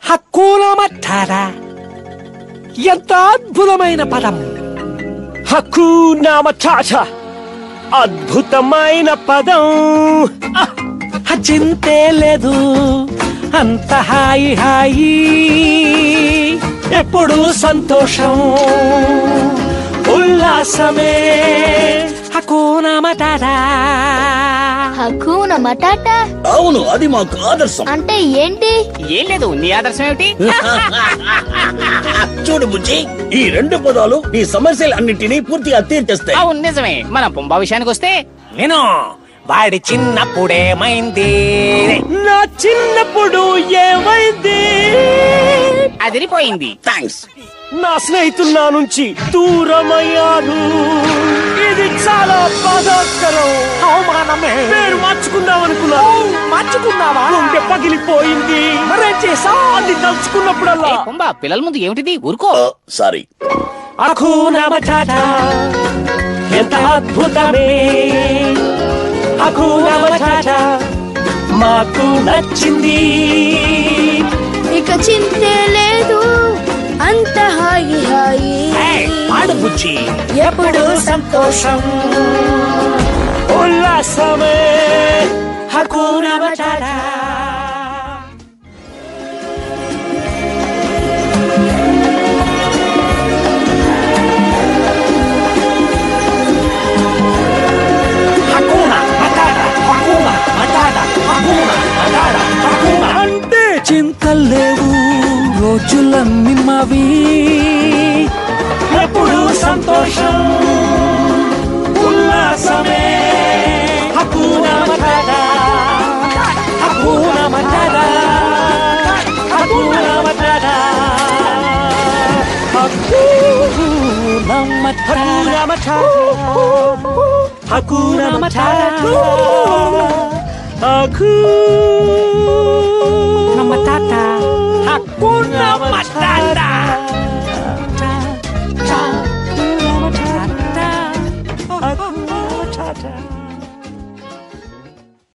హక్కున మట్టారా ఎంత అద్భుతమైన పదం హక్కు నామ చాచ అద్భుతమైన పదం ఆ చింతే లేదు అంత హాయి హాయి ఎప్పుడు సంతోషం ఉల్లాసమే హక్కున మటారా హక్కున మటాటా అవును అది మాకు ఆదర్శం అంటే ఏంటి ఏం లేదు నీ ఆదర్శం ఏమిటి చూడు బుజ్జి ఈ రెండు పదాలు ఈ సమస్యలు అన్నింటినీ పూర్తిగా తీర్చేస్తాయి అవును నిజమే మన పుంబా విషయానికి వస్తే నేను వాడి చిన్నప్పుడేమైంది నా చిన్నప్పుడు ఏమైంది అదిరిపోయింది థ్యాంక్స్ నా స్నేహితులు నా నుంచి దూరమయ్యారు ఇది చాలా బాధాకరం అవమానమే పేరు మార్చుకుందాం అనుకున్నాను మార్చుకున్నావా గుండె పగిలిపోయింది మరేం చేసా అది తలుచుకున్నప్పుడల్లా ఏ పుంబా పిల్లల ముందు ఏమిటిది ఊరుకో సారీ అఖూన మటారా ఎంత అద్భుతమే అఖూన మటారా మాకు నచ్చింది ఇక చింతే లేదు అంత హాయి హాయి ఏయ్, పాడు బుజ్జి ఎప్పుడు సంతోషం ఉల్లాసమే హకున మటారా హకున మటారా హకున మటారా హకున మటారా హకున అంటే చింతలేవు రోజులన్నీ మావి ఎప్పుడు సంతోషం ఉల్లాసమే హకున మటారా హకున మటారా హకున మటారా హకున మటారా హకున మటారా అఖూ